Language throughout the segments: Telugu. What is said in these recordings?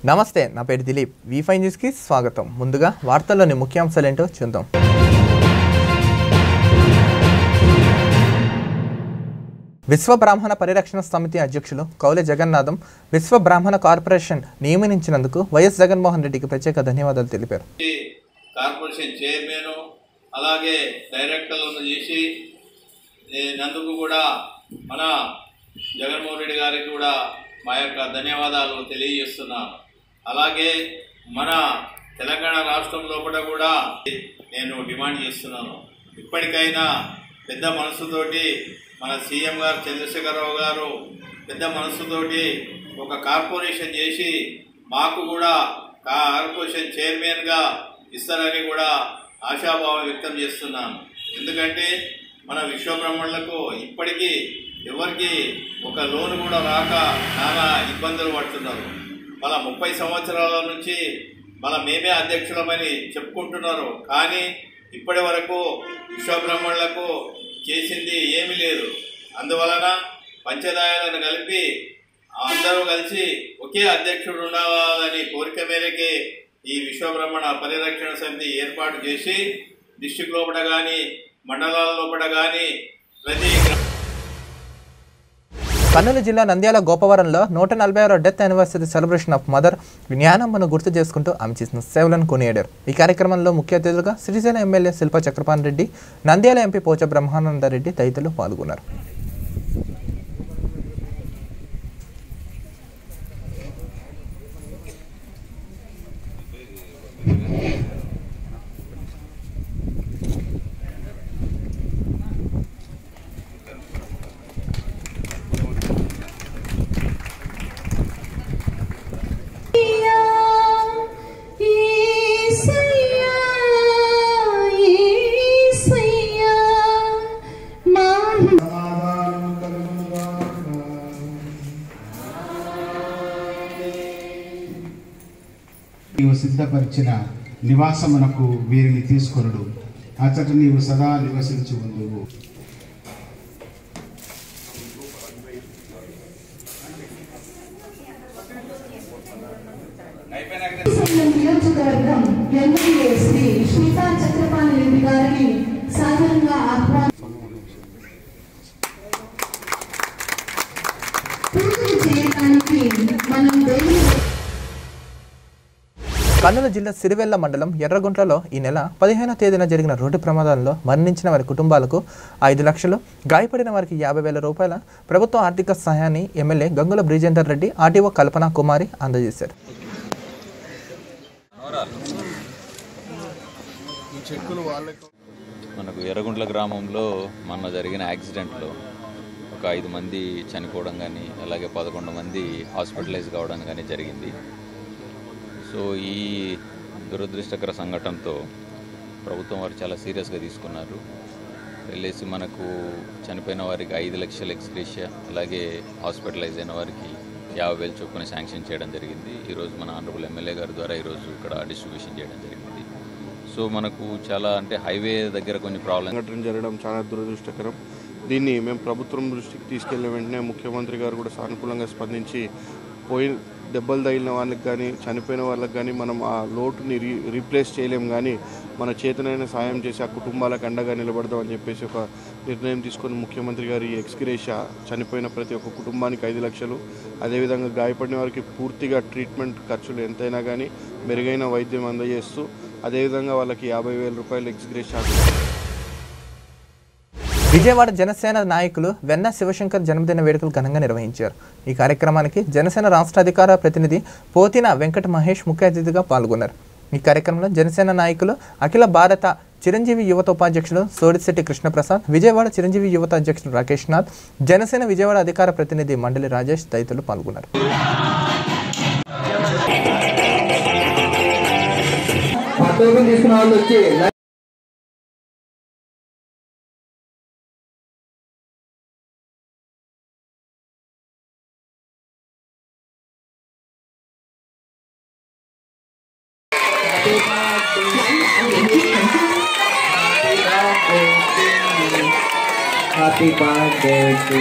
నమస్తే నా పేరు దిలీప్ వి ఫైవ్ న్యూస్కి స్వాగతం ముందుగా వార్తల్లోని ముఖ్యాంశాలు ఏంటో చూద్దాం విశ్వ బ్రాహ్మణ పరిరక్షణ సమితి అధ్యక్షులు కౌలె జగన్నాథం విశ్వ బ్రాహ్మణ కార్పొరేషన్ నియమించినందుకు వైఎస్ జగన్మోహన్ రెడ్డికి ప్రత్యేక ధన్యవాదాలు తెలిపారు ఈ కార్పొరేషన్ చైర్మన్ అలాగే డైరెక్టర్లను చేసి నందుకు కూడా మన జగన్మోహన్ రెడ్డి గారికి కూడా మా యొక్క ధన్యవాదాలు తెలియజేస్తున్నాను అలాగే మన తెలంగాణ రాష్ట్రంలో కూడా కూడా నేను డిమాండ్ చేస్తున్నాను ఇప్పటికైనా పెద్ద మనసుతోటి మన సీఎం గారు చంద్రశేఖరరావు గారు పెద్ద మనసుతోటి ఒక కార్పొరేషన్ చేసి మాకు కూడా కార్పొరేషన్ చైర్మన్గా ఇస్తారని కూడా ఆశాభావం వ్యక్తం చేస్తున్నాను ఎందుకంటే మన విశ్వబ్రహ్మణులకు ఇప్పటికీ ఎవరికి ఒక లోన్ కూడా రాక చాలా ఇబ్బందులు పడుతున్నారు మన ముప్పై సంవత్సరాల నుంచి మన మేమే అధ్యక్షులమని చెప్పుకుంటున్నారు కానీ ఇప్పటి వరకు విశ్వబ్రహ్మణులకు చేసింది ఏమీ లేదు అందువలన పంచదాయాలను కలిపి అందరూ కలిసి ఒకే అధ్యక్షుడు ఉండాలని కోరిక మేరకే ఈ విశ్వబ్రహ్మణ పరిరక్షణ సమితి ఏర్పాటు చేసి డిస్టిక్ లోపల కానీ మండలాల లోపల కానీ ప్రతి గ్రా- కర్నూలు జిల్లా నంద్యాల గోపవరంలో నూట నలభై ఆరో death anniversary celebration of mother జ్ఞానమ్మను గుర్తు చేసుకుంటూ ఆమె చేసిన సేవలను కొనియాడారు ఈ కార్యక్రమంలో ముఖ్య అతిథులుగా శ్రీశైలం ఎమ్మెల్యే శిల్ప చక్రపాణి రెడ్డి నంద్యాల ఎంపీ పోచ బ్రహ్మానందరెడ్డి తదితరులు పాల్గొన్నారు ఈసయ్యా ఈసయ్యా మా నీవు సిద్ధపరిచిన నివాసమునకు వీరిని తీసుకొనుడు అచ్చట నీవు సదా నివసించి ఉందువు సంఘం నియోజకవర్గం ఎమ్మెల్యే శ్రీ శ్రీకా చక్రపాణి రెడ్డి గారిని సాధారణంగా ఆహ్వానం పూజలు చేయడానికి మనం దేవుని కర్నూలు జిల్లా సిరివెల్ల మండలం ఎర్రగుంట్లలో ఈ నెల పదిహేనో తేదీన జరిగిన రోడ్డు ప్రమాదంలో మరణించిన వారి కుటుంబాలకు ఐదు లక్షలు గాయపడిన వారికి యాభై వేల రూపాయల ప్రభుత్వ ఆర్థిక సహాయాన్ని ఎమ్మెల్యే గంగుల బ్రిజేందర్ రెడ్డి ఆర్టీఓ కల్పన కుమారి అందజేశారు మనకు ఎర్రగుంట్ల గ్రామంలో మొన్న జరిగిన యాక్సిడెంట్లో ఒక ఐదు మంది చనిపోవడం కానీ అలాగే పదకొండు మంది హాస్పిటలైజ్ కావడం కానీ జరిగింది సో ఈ దురదృష్టకర సంఘటనతో ప్రభుత్వం వారు చాలా సీరియస్గా తీసుకున్నారు వెళ్ళేసి మనకు చనిపోయిన వారికి ఐదు లక్షల ఎక్స్గ్రేషియా అలాగే హాస్పిటలైజ్ అయిన వారికి యాభై వేలు చొప్పున శాంక్షన్ చేయడం జరిగింది ఈరోజు మన ఆనరబుల్ ఎమ్మెల్యే గారి ద్వారా ఈరోజు ఇక్కడ డిస్ట్రిబ్యూషన్ చేయడం జరిగింది సో మనకు చాలా అంటే హైవే దగ్గర కొన్ని ప్రాబ్లమ్స్ సంఘటన జరగడం చాలా దురదృష్టకరం దీన్ని మేము ప్రభుత్వం దృష్టికి తీసుకెళ్లిన వెంటనే ముఖ్యమంత్రి గారు కూడా సానుకూలంగా స్పందించి పోయి దెబ్బలు తగిలిన వాళ్ళకి కానీ చనిపోయిన వాళ్ళకి కానీ మనం ఆ లోటుని రీ రీప్లేస్ చేయలేం కానీ మన చేతనైన సాయం చేసి ఆ కుటుంబాలకు అండగా నిలబడదామని చెప్పేసి ఒక నిర్ణయం తీసుకొని ముఖ్యమంత్రి గారు ఈ ఎక్స్గ్రేషా చనిపోయిన ప్రతి ఒక్క కుటుంబానికి ఐదు లక్షలు అదేవిధంగా గాయపడిన వారికి పూర్తిగా ట్రీట్మెంట్ ఖర్చులు ఎంతైనా కానీ మెరుగైన వైద్యం అందజేస్తూ అదేవిధంగా వాళ్ళకి యాభై వేల రూపాయలు ఎక్స్గ్రేషా విజయవాడ జనసేన నాయకులు వెన్న శివశంకర్ జన్మదిన వేడుకలు ఘనంగా నిర్వహించారు ఈ కార్యక్రమానికి జనసేన రాష్ట్ర అధికార ప్రతినిధి పోతిన వెంకట మహేష్ ముఖ్య అతిథిగా పాల్గొన్నారు ఈ కార్యక్రమంలో జనసేన నాయకులు అఖిల భారత చిరంజీవి యువత ఉపాధ్యక్షుడు సోడిశెట్టి కృష్ణప్రసాద్ విజయవాడ చిరంజీవి యువత అధ్యక్షుడు రాకేష్ నాథ్ జనసేన విజయవాడ అధికార ప్రతినిధి మండలి రాజేష్ తదితరులు పాల్గొన్నారు టోకెన్ తీసుకున్న వాళ్ళు వచ్చి happy birthday to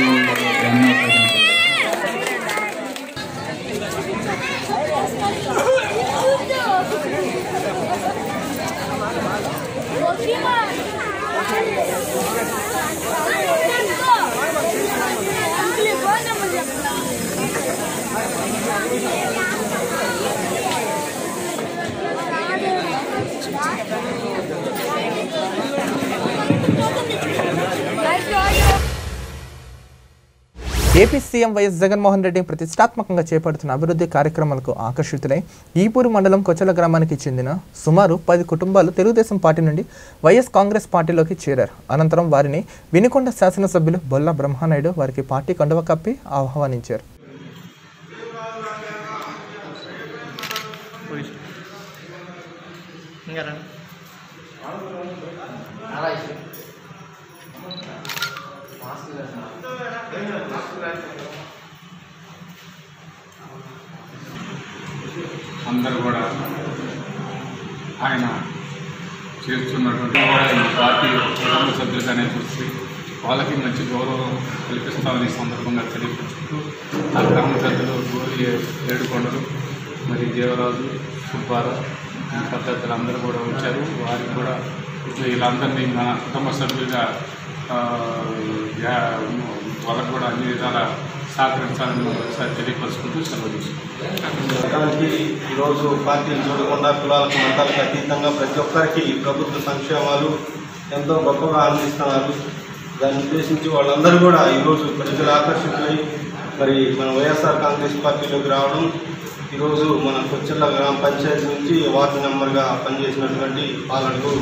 AP CM YS Jaganmohan Reddy ప్రతిష్టాత్మకంగా చేపడుతున్న అభివృద్ధి కార్యక్రమాలకు ఆకర్షితులై ఈపూరు మండలం కొచ్చల గ్రామానికి చెందిన సుమారు పది కుటుంబాలు తెలుగుదేశం పార్టీ నుండి వైఎస్ కాంగ్రెస్ పార్టీలోకి చేరారు అనంతరం వారిని వినుకొండ శాసనసభ్యులు బొల్ల బ్రహ్మానాయుడు వారికి పార్టీ కండువ కప్పి ఆహ్వానించారు అందరూ కూడా ఆయన చేస్తున్నటువంటి కూడా ఈ పార్టీ కుటుంబ సభ్యులుగానే చూసి వాళ్ళకి మంచి గౌరవం కల్పిస్తామని ఈ సందర్భంగా తెలియపరుచుకుంటూ అక్రమ పెద్దలు గోరి ఏడుకొండలు మరి దేవరాజు సుబ్బారావు ఈ పద్ధతులు అందరూ కూడా వచ్చారు వారికి కూడా వీళ్ళందరినీ మన కుటుంబ సభ్యులుగా ఆ, యా- వాళ్ళకు కూడా అన్ని విధాల సహకరించాలని ఒకసారి తెలియపరుచుకుంటూ సెలవు తీసుకుంటాం దానికి ఈరోజు పార్టీలు చూడకుండా కులాలకు మతాలకు అతీతంగా ప్రతి ఒక్కరికి ప్రభుత్వ సంక్షేమాలు ఎంతో గొప్పగా అందిస్తున్నారు దాన్ని ఉద్దేశించి వాళ్ళందరూ కూడా ఈరోజు ప్రజలు ఆకర్షితులై మరి మన వైఎస్ఆర్ కాంగ్రెస్ పార్టీలోకి రావడం ఈరోజు మన కొచ్చెల్ల గ్రామ పంచాయతీ నుంచి వార్డు మెంబర్గా పనిచేసినటువంటి పాలనకు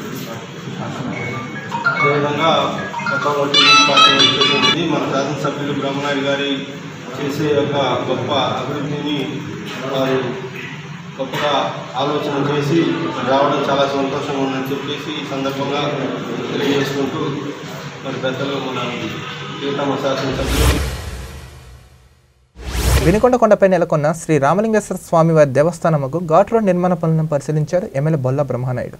అదేవిధంగా గతంలో టీడీపీ పార్టీ చేసింది మన శాసనసభ్యులు బ్రహ్మనాయుడు గారి చేసే యొక్క గొప్ప అభివృద్ధిని వారు గొప్పగా ఆలోచన చేసి రావడం చాలా సంతోషంగా ఉందని చెప్పేసి ఈ సందర్భంగా తెలియజేసుకుంటూ మరి పెద్దలు మన ప్రియతమ శాసనసభ్యులు వినుకొండ కొండపై నెలకొన్న శ్రీ రామలింగేశ్వర స్వామి వారి దేవస్థానముకు ఘాట్ రోడ్ నిర్మాణ పనులను పరిశీలించారు ఎమ్మెల్యే బొల్ల బ్రహ్మనాయుడు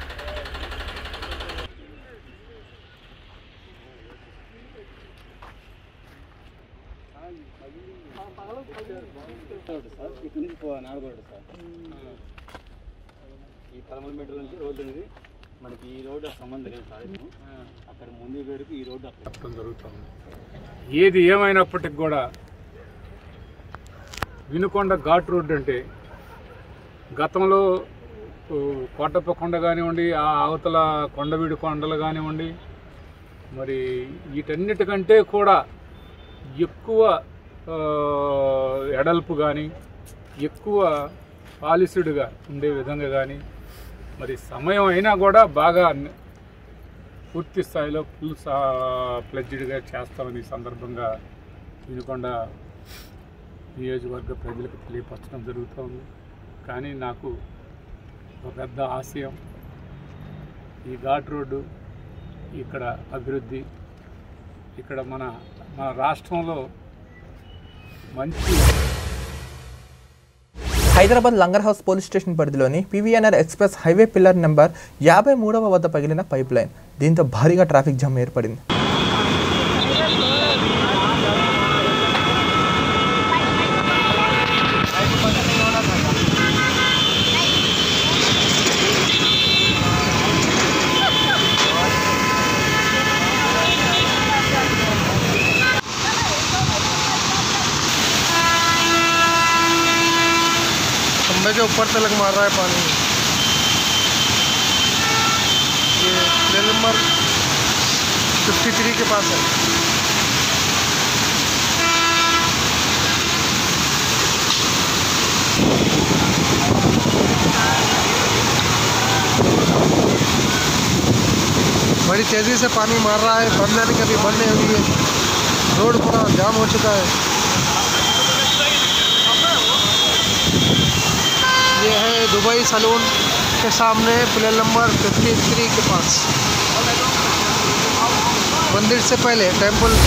ఈ పదమూడు మీటర్ల నుంచి రోడ్డు ఉంది మనకి ఈ రోడ్డు సంబంధం లేదు సార్ ఇప్పుడు. అక్కడ ముందు వేడుకు ఈ రోడ్డు అక్కడ చెప్పడం జరుగుతుంది ఏది ఏమైనప్పటికి కూడా వినుకొండ ఘాట్ రోడ్ అంటే గతంలో ఓ, కోటప్ప కొండ కానివ్వండి ఆ అవతల కొండవీడి కొండలు కానివ్వండి మరి వీటన్నిటికంటే కూడా ఎక్కువ ఆ, ఎడల్పు కానీ ఎక్కువ పాలిసిడ్గా ఉండే విధంగా కానీ మరి సమయం అయినా కూడా బాగా న- పూర్తి స్థాయిలో ఫుల్ ప్లెడ్జ్డ్గా చేస్తామని ఈ సందర్భంగా వినుకొండ నియోజకవర్గ ప్రజలకు తెలియపరచడం జరుగుతోంది కానీ నాకు ఒక పెద్ద ఆశయం ఈ ఘాట్ రోడ్డు ఇక్కడ అభివృద్ధి ఇక్కడ మన మన రాష్ట్రంలో మంచి Hyderabad Langar house police station పరిధిలోని PVNR express highway pillar number యాభై మూడవ వద్ద పగిలిన పైప్ లైన్ దీంతో భారీగా ట్రాఫిక్ జామ్ ఏర్పడింది खंबे के ऊपर तलक मार रहा है पानी ये प्ले नंबर 53 के पास है बड़ी तेज़ी से पानी मार रहा है बंद जाने की अभी बंद नहीं हुई है रोड पूरा जाम हो चुका है ये है दुबई सलून के सामने प्लेन नंबर 53 के पास मंदिर से पहले टेंपल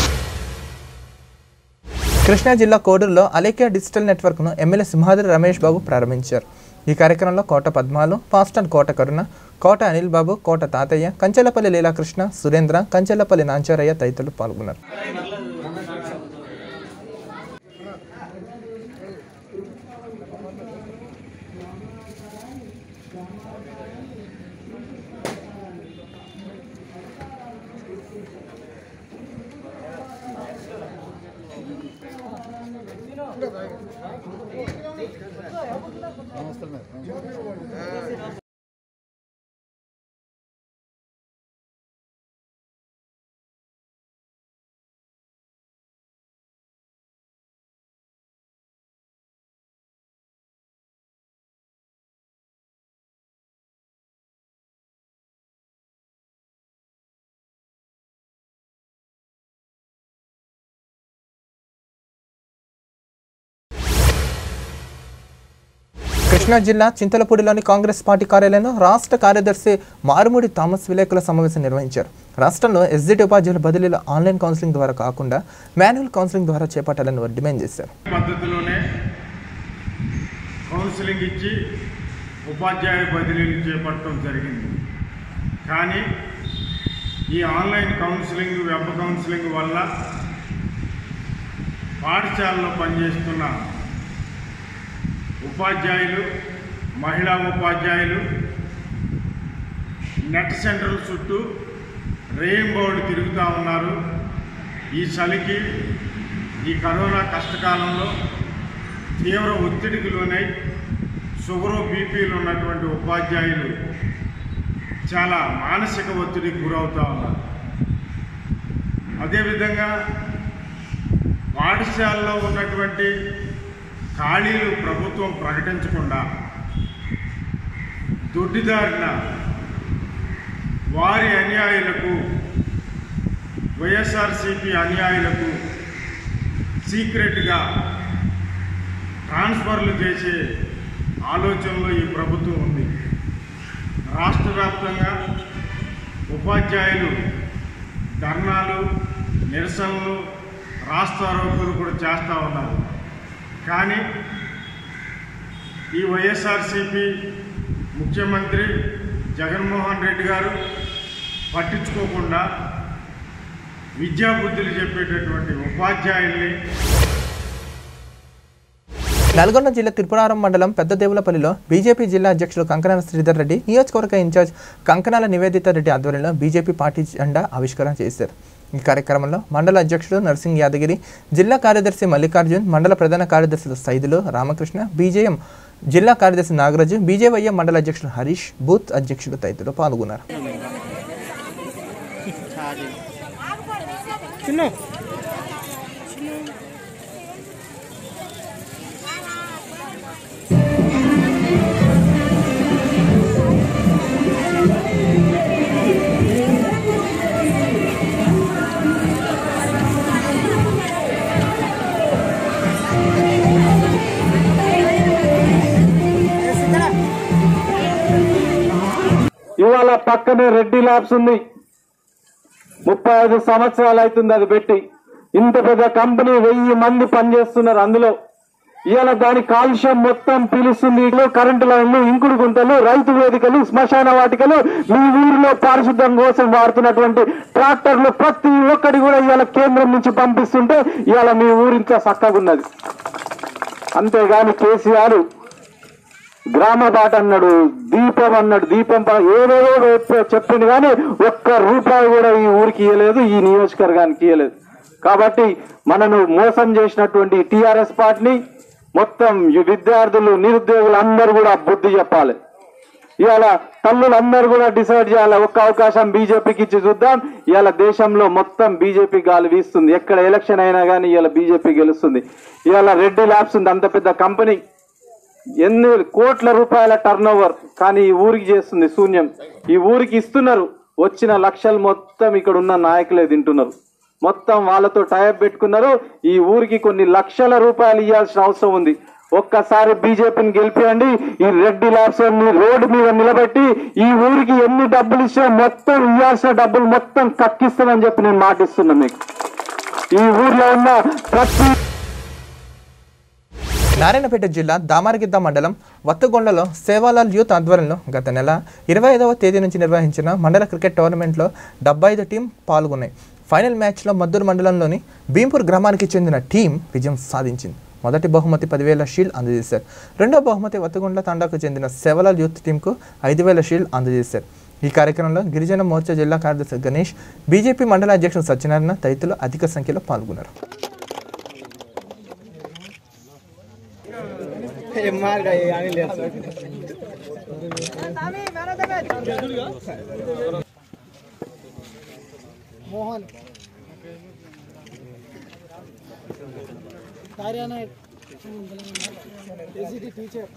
కృష్ణా జిల్లా కోడూరులో అలేఖ్య డిజిటల్ నెట్వర్క్ను ఎమ్మెల్యే సింహాద్రి రమేష్ బాబు ప్రారంభించారు ఈ కార్యక్రమంలో కోట పద్మాలు పాస్టర్ కోట కరుణ కోట అనిల్ బాబు కోట తాతయ్య కంచెలపల్లి లీలాకృష్ణ సురేంద్ర కంచెలపల్లి నాంచారయ్య తదితరులు పాల్గొన్నారు కృష్ణా జిల్లా చింతలపూడిలోని కాంగ్రెస్ పార్టీ కార్యాలయంలో రాష్ట్ర కార్యదర్శి మారుమూడి థామస్ విలేకరుల సమావేశం నిర్వహించారు రాష్ట్రంలో ఎస్జిటి ఉపాధ్యాయుల బదిలీలు ఆన్లైన్ కౌన్సిలింగ్ ద్వారా కాకుండా మాన్యువల్ కౌన్సిలింగ్ ద్వారా చేపట్టాలని వారు డిమాండ్ చేశారు పద్ధతిలోనే కౌన్సిలింగ్ ఇచ్చి ఉపాధ్యాయ బదిలీలు చేపట్టడం జరిగింది కానీ ఈ ఆన్లైన్ కౌన్సిలింగ్ వెబ్ కౌన్సిలింగ్ వల్ల పాఠశాలలో పనిచేస్తున్న ఉపాధ్యాయులు మహిళా ఉపాధ్యాయులు నెట్ సెంటర్ల చుట్టూ రేయింబౌళ్ళు తిరుగుతూ ఉన్నారు ఈ చలికి ఈ కరోనా కష్టకాలంలో తీవ్ర ఒత్తిడికి లోనై షుగరు బీపీలు ఉన్నటువంటి ఉపాధ్యాయులు చాలా మానసిక ఒత్తిడికి గురవుతూ ఉన్నారు అదేవిధంగా పాఠశాలలో ఉన్నటువంటి ఖాళీలు ప్రభుత్వం ప్రకటించకుండా దొడ్డిదారిన వారి అన్యాయులకు వైఎస్ఆర్సిపి అన్యాయులకు సీక్రెట్గా ట్రాన్స్ఫర్లు చేసే ఆలోచనలో ఈ ప్రభుత్వం ఉంది రాష్ట్ర వ్యాప్తంగా ఉపాధ్యాయులు ధర్నాలు నిరసనలు రాస్తారోకులు కూడా చేస్తూ ఉన్నారు కానీ ఈ వైఎస్ఆర్సిపి ముఖ్యమంత్రి జగన్మోహన్ రెడ్డి గారు పట్టించుకోకుండా విద్యాబుద్ధులు చెప్పేటటువంటి ఉపాధ్యాయుల్ని నల్గొండ జిల్లా తిరుపురారం మండలం పెద్దదేవులపల్లిలో బీజేపీ జిల్లా అధ్యక్షులు కంకనాల శ్రీధర్ రెడ్డి నియోజకవర్గ ఇన్ఛార్జ్ కంకనాల నివేదిత రెడ్డి ఆధ్వర్యంలో బీజేపీ పార్టీ జెండా ఆవిష్కరణ చేశారు ఈ కార్యక్రమంలో మండల అధ్యక్షుడు నర్సింగ్ యాదగిరి జిల్లా కార్యదర్శి మల్లికార్జున్ మండల ప్రధాన కార్యదర్శులు సైదులు రామకృష్ణ బీజేఎం జిల్లా కార్యదర్శి నాగరాజు బీజేవైఎం మండల అధ్యక్షుడు హరీష్ బూత్ అధ్యక్షుడు తదితరులు పాల్గొన్నారు ఇవాళ పక్కనే రెడ్డి ల్యాబ్స్ ఉంది ముప్పై ఐదు సంవత్సరాలు అవుతుంది అది పెట్టి ఇంత పెద్ద కంపెనీ వెయ్యి మంది పనిచేస్తున్నారు అందులో ఇవాళ దాని కాలుష్యం మొత్తం పీలుస్తుంది ఇదిగో కరెంటు లైన్లు ఇంకుడు గుంతలు రైతు వేదికలు శ్మశాన వాటికలు మీ ఊరిలో పారిశుద్ధం కోసం వాడుతున్నటువంటి ట్రాక్టర్లు ప్రతి ఒక్కటి కూడా ఇవాళ కేంద్రం నుంచి పంపిస్తుంటే ఇవాళ మీ ఊరింత చక్కగున్నది అంతేగాని కేసీఆర్ గ్రామ బాట అన్నాడు దీపం అన్నాడు దీపం ప- ఏవేవో చెప్ప- చెప్పింది కానీ ఒక్క రూపాయి కూడా ఈ ఊరికి ఇవ్వలేదు ఈ నియోజకవర్గానికి ఇవ్వలేదు కాబట్టి మనను మోసం చేసినటువంటి టిఆర్ఎస్ పార్టీని మొత్తం ఈ విద్యార్థులు నిరుద్యోగులు అందరూ కూడా బుద్ధి చెప్పాలి ఇవాళ తల్లులందరూ కూడా డిసైడ్ చేయాలి ఒక్క అవకాశం బీజేపీకి ఇచ్చి చూద్దాం ఇవాళ దేశంలో మొత్తం బీజేపీ గాలి వీస్తుంది ఎక్కడ ఎలక్షన్ అయినా కానీ ఇవాళ బీజేపీ గెలుస్తుంది ఇవాళ రెడ్డి ల్యాబ్స్ ఉంది అంత పెద్ద కంపెనీ ఎన్ని కోట్ల రూపాయల టర్న్ ఓవర్ కానీ ఈ ఊరికి చేస్తుంది శూన్యం ఈ ఊరికి ఇస్తున్నారు వచ్చిన లక్షలు మొత్తం ఇక్కడ ఉన్న నాయకులే తింటున్నారు మొత్తం వాళ్ళతో టైప్ పెట్టుకున్నారు ఈ ఊరికి కొన్ని లక్షల రూపాయలు ఇవ్వాల్సిన అవసరం ఉంది ఒక్కసారి బీజేపీని గెలిపియండి ఈ రెడ్డి ల్యాబ్స్ ని రోడ్డు మీద నిలబెట్టి ఈ ఊరికి ఎన్ని డబ్బులు ఇచ్చినా మొత్తం ఇవ్వాల్సిన డబ్బులు మొత్తం కక్కిస్తానని చెప్పి నేను మాటిస్తున్నా మీకు ఈ ఊర్లో ఉన్న ప్రతి నారాయణపేట జిల్లా దామరగిద్ద మండలం వత్తగొండలో సేవాలాల్ యూత్ ఆధ్వర్యంలో గత నెల ఇరవై ఐదవ తేదీ నుంచి నిర్వహించిన మండల క్రికెట్ టోర్నమెంట్లో డెబ్బై ఐదు టీం పాల్గొన్నాయి ఫైనల్ మ్యాచ్లో మద్దూరు మండలంలోని భీంపూర్ గ్రామానికి చెందిన టీం విజయం సాధించింది మొదటి బహుమతి పదివేల షీల్డ్ అందజేశారు రెండో బహుమతి వత్తగొండ తండాకు చెందిన సేవలాల్ యూత్ టీంకు ఐదు వేల షీల్డ్ అందజేశారు ఈ కార్యక్రమంలో గిరిజన మోర్చా జిల్లా కార్యదర్శి గణేష్ బీజేపీ మండల అధ్యక్షుడు సత్యనారాయణ తదితరులు అధిక సంఖ్యలో పాల్గొన్నారు మోహన్ కార్యాన ఏసీటీ టీచర్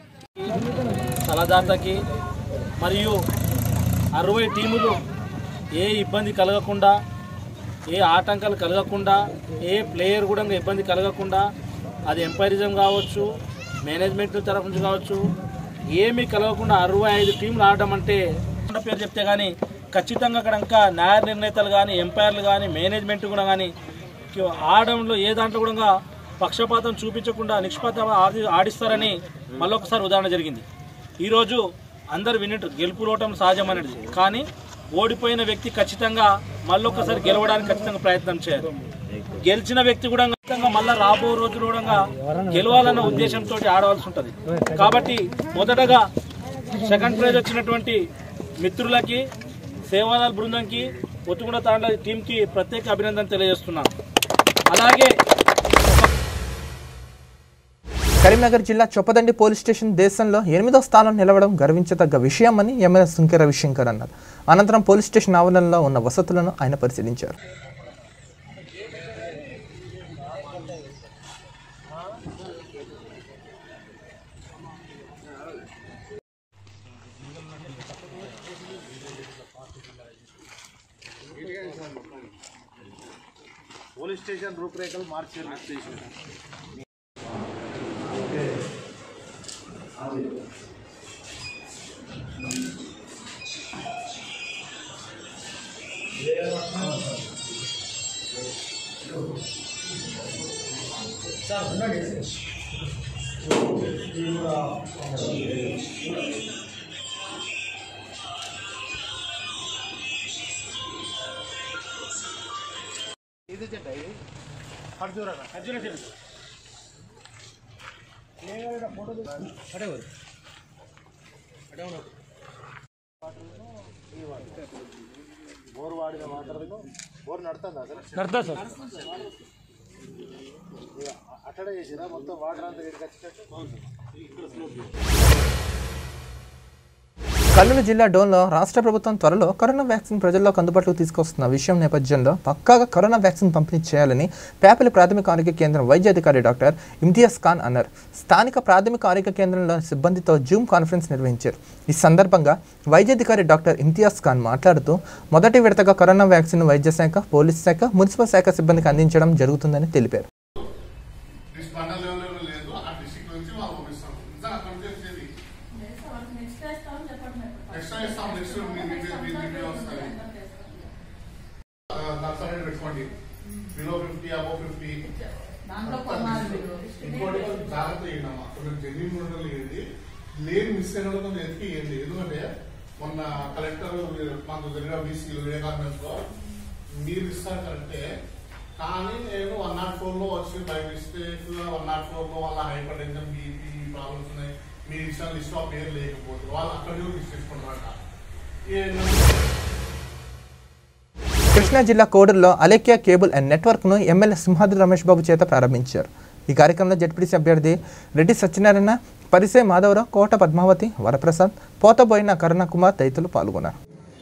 తలదాతకి మరియు అరవై టీములు ఏ ఇబ్బంది కలగకుండా ఏ ఆటంకాలు కలగకుండా ఏ ప్లేయర్ కూడా ఇబ్బంది కలగకుండా అది ఎంపైరిజం కావచ్చు మేనేజ్మెంట్ తరఫు నుంచి కావచ్చు ఏమీ కలగకుండా అరవై ఐదు టీంలు ఆడడం అంటే పేరు చెప్తే కానీ ఖచ్చితంగా అక్కడ ఇంకా న్యాయ నిర్ణేతలు కానీ ఎంపైర్లు కానీ మేనేజ్మెంట్ కూడా కానీ ఆడడంలో ఏ దాంట్లో కూడా పక్షపాతం చూపించకుండా నిష్పక్ష ఆడి ఆడిస్తారని మళ్ళొకసారి ఉదాహరణ జరిగింది ఈరోజు అందరు విన్నట్టు గెలుపు లోటం సహజమైనది కానీ ఓడిపోయిన వ్యక్తి ఖచ్చితంగా మళ్ళొకసారి గెలవడానికి ఖచ్చితంగా ప్రయత్నం చేయాలి గెలిచిన వ్యక్తి కూడా ఖచ్చితంగా మళ్ళీ రాబో రోజులు కూడా గెలవాలన్న ఉద్దేశంతో ఆడవలసి ఉంటుంది కాబట్టి మొదటగా సెకండ్ ప్రైజ్ వచ్చినటువంటి మిత్రులకి సేవాదాల బృందంకి ఒత్తుకుండ తాండ్ల టీంకి ప్రత్యేక అభినందన తెలియజేస్తున్నాను అలాగే కరీంనగర్ జిల్లా చొప్పదండి పోలీస్ స్టేషన్ దేశంలో ఎనిమిదో స్థానం నిలవడం గర్వించదగ్గ విషయమని ఎమ్మెల్యే సుంకె రవిశంకర్ అన్నారు అనంతరం పోలీస్ స్టేషన్ ఆవరణలో ఉన్న వసతులను ఆయన పరిశీలించారు పోలీస్ స్టేషన్ రూపురేఖలు మార్చారు స్టేషన్ ఇది చెట్ట ఇది ఖర్జూర ఖర్జూర చెట్టు ఫోటో అడే అడే బోర్ వాడిన వాటర్లో బోర్ నడుతుందా సార్ నడుతా సార్. ఇక అట్టడే చేసిరా మొత్తం వాటర్ అంతా ఇక్కడికి వచ్చేటట్టు ఇక్కడ స్లోప్ కర్నూలు జిల్లా డోన్లో రాష్ట్ర ప్రభుత్వం త్వరలో కరోనా వ్యాక్సిన్ ప్రజల్లోకి అందుబాటులోకి తీసుకొస్తున్న విషయం నేపథ్యంలో పక్కాగా కరోనా వ్యాక్సిన్ పంపిణీ చేయాలని పేపలి ప్రాథమిక ఆరోగ్య కేంద్రం వైద్య అధికారి డాక్టర్ ఇమ్తియాజ్ ఖాన్ అన్నారు స్థానిక ప్రాథమిక ఆరోగ్య కేంద్రంలో సిబ్బందితో జూమ్ కాన్ఫరెన్స్ నిర్వహించారు ఈ సందర్భంగా వైద్య అధికారి డాక్టర్ ఇమ్తియాజ్ ఖాన్ మాట్లాడుతూ మొదటి విడతగా కరోనా వ్యాక్సిన్ వైద్య శాఖ పోలీస్ శాఖ మున్సిపల్ శాఖ సిబ్బందికి అందించడం జరుగుతుందని తెలిపారు మండల లెవెల్లో లేదు ఆ డిస్ట్రిక్ట్ నుంచి వాళ్ళు పంపిస్తాం నిజంగా అక్కడ నుంచి వచ్చేది నెక్స్ట్ ఇస్తాం నెక్స్ట్ మీ మీ- మీ- మీ- మీ వస్తుంది నర్సరీ పెట్టుకోండి బిలో ఫిఫ్టీ అబో ఫిఫ్టీ ఇంకోటి కొంచెం జాగ్రత్త చేయండి కొంచెం జెన్యున్ ఉండలు ఏంటి లేని మిస్ అయిన వాళ్ళని ఎత్తికి ఏంటి ఎందుకంటే మొన్న కలెక్టర్ మాకు జరిగిన బీసీ వివేకానంద్ లో మీరు ఇస్తారు కరెక్టే కానీ నేను వన్ నాట్ ఫోర్ లో వచ్చి by mistake one not four లో వాళ్ళ హైపర్ టెన్షన్ బీపీ ప్రాబ్లమ్స్ ఉన్నాయి మీరు ఇచ్చిన లిస్ట్ ఆఫ్ పేరు లేకపోతే వాళ్ళు అక్కడ లిస్ట్ తీసుకుంటారంట కృష్ణా జిల్లా కోడూరులో అలేఖ్య కేబుల్ అండ్ నెట్వర్క్ను ఎమ్మెల్యే సింహాద్రి రమేష్ బాబు చేత ప్రారంభించారు ఈ కార్యక్రమంలో జడ్పీటీసీ అభ్యర్థి రెడ్డి సత్యనారాయణ పరిసే మాధవరావు కోట పద్మావతి వరప్రసాద్ పోతబోయిన కరుణకుమార్ తదితరులు పాల్గొన్నారు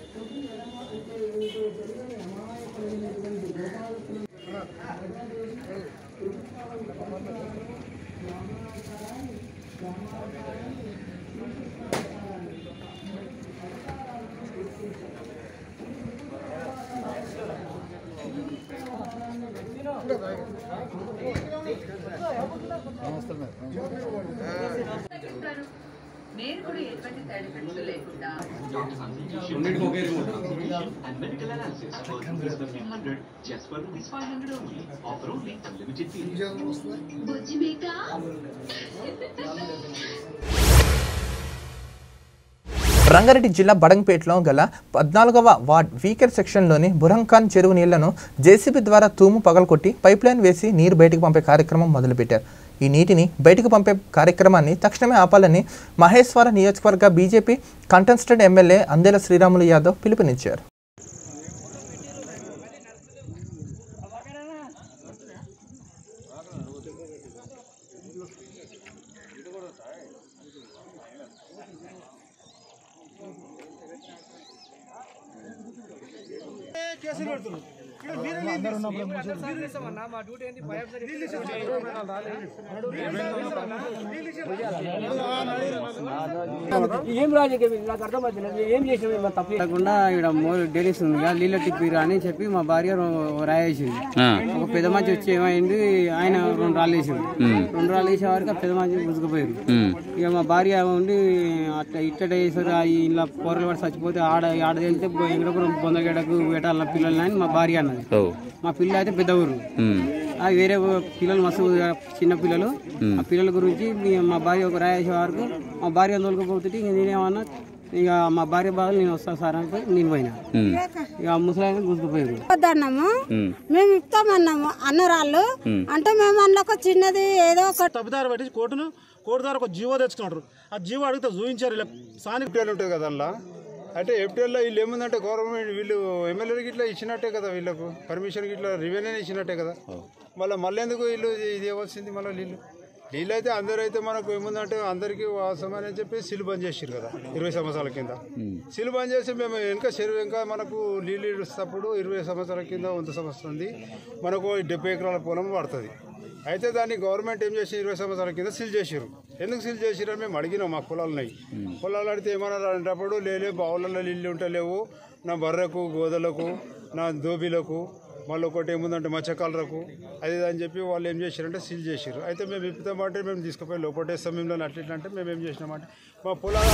నేను కూడా ఎటువంటి సైడ్ ఎఫెక్ట్స్ లేకుండా రెండింటికి ఒకే remote and medical analysis for 500 just for rupees 500 only offer only unlimited periods బుజ్జి మేక రంగారెడ్డి జిల్లా బడంగపేటలో గల పద్నాలుగవ వార్డ్ వీకర్ సెక్షన్లోని బురంఖాన్ చెరువు నీళ్లను జేసీబీ ద్వారా తూము పగలకొట్టి పైప్లైన్ వేసి నీరు బయటకు పంపే కార్యక్రమం మొదలుపెట్టారు ఈ నీటిని బయటకు పంపే కార్యక్రమాన్ని తక్షణమే ఆపాలని మహేశ్వర నియోజకవర్గ BJP contested MLA Andela Sriramulu Yadav పిలుపునిచ్చారు కేసులు పెడుతున్నారు ఇక్కడ మీరే ఏం రాజకీయం ఇది? నాకు అర్థమవుతుంది ఏం చేసినాం మేము తప్పు కాకుండా ఇక్కడ డైలీస్ ఉంది కదా నీళ్ళ టిప్పిరా అని చెప్పి మా భార్య రో- రాయేసింది ఆ. ఒక పెద్ద మంచి వచ్చి ఏమైంది ఆయన రెండు రాళ్ళు వేసింది ఉమ్. రెండు రాళ్ళు వేసే వరకు ఆ పెద్ద మంచి గుంజుకుపోయారు ఉమ్. ఇక మా భార్య ఉండి అట్లా ఇట్టట వేసారు ఇలా కూరలు పడి చచ్చిపోతే ఆడ ఆడ వెళ్తే ఎంగడపురం బొందగడకు వేటాల పిల్లల్ని అని మా భార్య అన్నది ఓ మా పిల్ల అయితే పెద్ద ఊరు ఉమ్. ఆ వేరే ఊ- పిల్లలు మస్తు చిన్న పిల్లలు ఉమ్. ఆ పిల్లల గురించి మీ- మా భార్య ఒక రాయేసే వరకు మా భార్య తోలుకపోతుంటే ఇంక నేనేమన్నా ఇక మా భార్య బాధలు నేను వస్తా సార్ అంటే నేను పోయినా ఉమ్. ఇక ఆ ముసలాయన గుర్తుపోయారు వద్దన్నాము ఉమ్. మేము ఇస్తామన్నాము అన్నరాళ్ళు ఉమ్. అంటే మేము అందులో ఒక చిన్నది ఏదో ఒక తప్పుదారి పెట్టి కోర్టును కోర్టు ద్వారా ఒక జీవో తెచ్చుకున్నారు ఆ జీవో అడిగితే చూపించారు ఇలా స్థానిక ఎఫ్టీఎల్ ఉంటుంది కదా అందులో అంటే ఎఫ్టీఎల్లో వీళ్ళు ఏముందంటే గవర్నమెంట్ వీళ్ళు ఎమ్మెల్యేలకి ఇట్లా ఇచ్చినట్టే కదా వీళ్ళకు పర్మిషన్ ఇట్లా రెవెన్యూ ఇచ్చినట్టే కదా మళ్ళీ మళ్ళీ ఎందుకు వీళ్ళు ఇది వచ్చింది మళ్ళీ నీళ్ళు నీళ్ళు అయితే అందరూ అయితే మనకు ఏముందంటే అందరికీ వాసమని అని చెప్పి సిల్ బంద్ చేసిరు కదా ఇరవై సంవత్సరాల కింద సిల్ బంద్ చేసి మేము వెనక చెరువు ఇంకా మనకు నీళ్ళు ఇస్తున్నప్పుడు ఇరవై సంవత్సరాల కింద వంద సంవత్సరం ఉంది మనకు డెబ్బై ఎకరాల పొలం పడుతుంది అయితే దాన్ని గవర్నమెంట్ ఏం చేసి ఇరవై సంవత్సరాల కింద సీల్ చేసిరు ఎందుకు సీల్ చేసిరు అని మేము అడిగినాం మాకు పొలాలు ఉన్నాయి పొలాలు అడిగితే ఏమన్నారు అనేటప్పుడు లేలే బావులలో నీళ్ళు ఉంటలేవు నా బర్రెకు గోదలకు నా దోబీలకు మళ్ళీ ఒకటి ఏముందంటే మత్స్యకారులకు అది ఇది అని చెప్పి వాళ్ళు ఏం చేశారంటే సీల్ చేసారు అయితే మేము ఇప్పుతామంటే మేము తీసుకుపోయి లోపటేస్తాం మేము అట్లా ఇట్లా అంటే మేము ఏం చేసినామంటే మా పొలాలు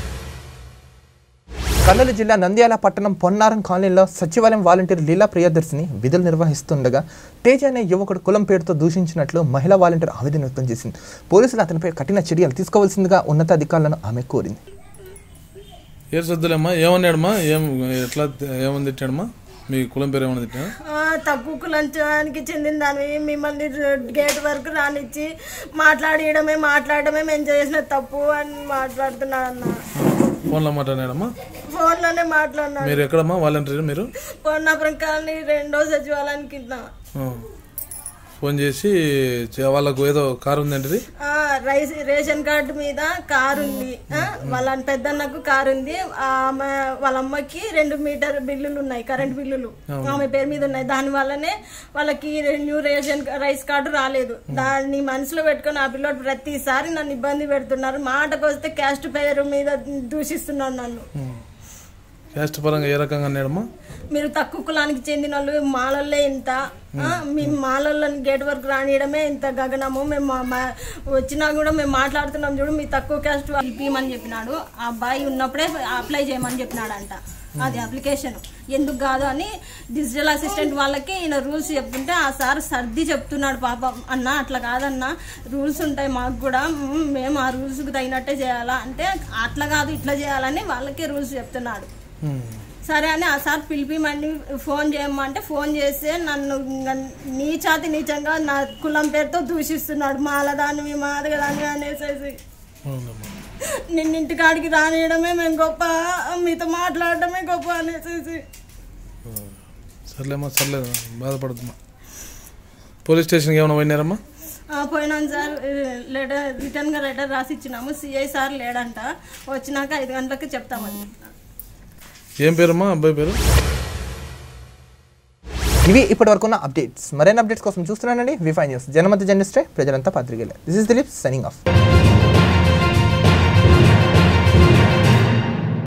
కర్నూలు జిల్లా నంద్యాల పట్టణం పొన్నారం కాలనీలో సచివాలయం వాలంటీర్ లీలా ప్రియదర్శిని విధులు నిర్వహిస్తుండగా తేజ అనే యువకుడు కులం పేరుతో దూషించినట్లు మహిళా వాలంటీర్ ఆవేదన వ్యక్తం చేసింది పోలీసులు అతనిపై కఠిన చర్యలు తీసుకోవాల్సిందిగా ఉన్నతాధికారులను ఆమె కోరింది ఏడు సద్దులేమ్మా ఏమన్నాడమ్మా ఏం ఎట్లా ఏమని తిట్టాడమ్మా మీ కులం పేరు ఏమని తిట్టాడు ఆ, తక్కువ కులంచానికి చెందిన దానివి మిమ్మల్ని గేట్ వరకు రానిచ్చి మాట్లాడియడమే మాట్లాడడమే మేము చేసిన తప్పు అని మాట్లాడుతున్నాడు అన్న ఫోన్లో మాట్లాడాడమ్మా ఫోన్లోనే మాట్లాడినాడు మీరు ఎక్కడమ్మా వాలంటీర్ మీరు పొన్నాపురం కాలనీ రెండో సచివాలయానికి కింద ఆ. ఫోన్ చేసి చే- వాళ్ళకు ఏదో కారు ఉందంటే ఆ, రైస్ రేషన్ కార్డు మీద కారు ఉంది ఆ, వాళ్ళ పెద్దన్నకు కారు ఉంది ఆమె వాళ్ళ అమ్మకి రెండు మీటర్ బిల్లులు ఉన్నాయి కరెంట్ బిల్లులు అవును. ఆమె పేరు మీద ఉన్నాయి దాని వల్లనే వాళ్ళకి న్యూ రేషన్ రైస్ కార్డు రాలేదు దాన్ని మనసులో పెట్టుకొని ఆ పిల్లోడు ప్రతిసారి నన్ను ఇబ్బంది పెడుతున్నారు మాటకు వస్తే క్యాస్ట్ పేరు మీద దూషిస్తున్నారు నన్ను క్యాస్ట్ పరంగా ఏ రకంగా అన్నాడమ్మా మీరు తక్కువ కులానికి చెందిన వాళ్ళు మాలల్లో ఇంత ఆ, మీ మాలల్ని గేట్ వరకు రానియడమే ఇంత గగనము మేము మా- మా- వచ్చినా కూడా మేము మాట్లాడుతున్నాం చూడు మీ తక్కువ క్యాస్ట్ పిలిపిమని చెప్పినాడు ఆ అబ్బాయి ఉన్నప్పుడే అప్లై చేయమని చెప్పినాడంట అది అప్లికేషన్ ఎందుకు కాదు అని డిజిటల్ అసిస్టెంట్ వాళ్ళకి ఈయన రూల్స్ చెప్తుంటే ఆ సార్ సర్ది చెప్తున్నాడు పాపం అన్న అట్లా కాదన్న రూల్స్ ఉంటాయి మాకు కూడా మ్, మేము ఆ రూల్స్కి తగినట్టే చేయాలా అంటే అట్లా కాదు ఇట్లా చేయాలని వాళ్ళకి రూల్స్ చెప్తున్నాడు సరే అని ఆ సార్ పిలిపిమని ఫోన్ చేయమంటే ఫోన్ చేస్తే నన్ను ఇంగ నీచాతి నీచంగా నా కులం పేరుతో దూషిస్తున్నాడు మాలదానివి మాదగదానివి అనేసేసి నిన్న ఇంటికాడికి రానియడమే మేము గొప్ప మీతో మాట్లాడటమే గొప్ప అనేసేసి సర్లేమ్మా సర్లే బాధపడద్దమ్మా పోలీస్ స్టేషన్కి ఏమైనా పోయినారమ్మా ఆ, పోయినాను సార్ లెటర్ రిటర్న్ గా లెటర్ రాసి ఇచ్చినాము సిఐ సార్ లేడంట వచ్చినాక ఐదు గంటలకు చెప్తామని ఏం పేరమ్మా అబ్బాయి పేరు ఇవి ఇప్పటి వరకు ఉన్న అప్డేట్స్ మరిన్ని అప్డేట్స్ కోసం చూస్తున్నానండి వి ఫైవ్ న్యూస్ జనమత జర్నలిస్టే ప్రజలంతా పత్రికలే this is Dilip signing of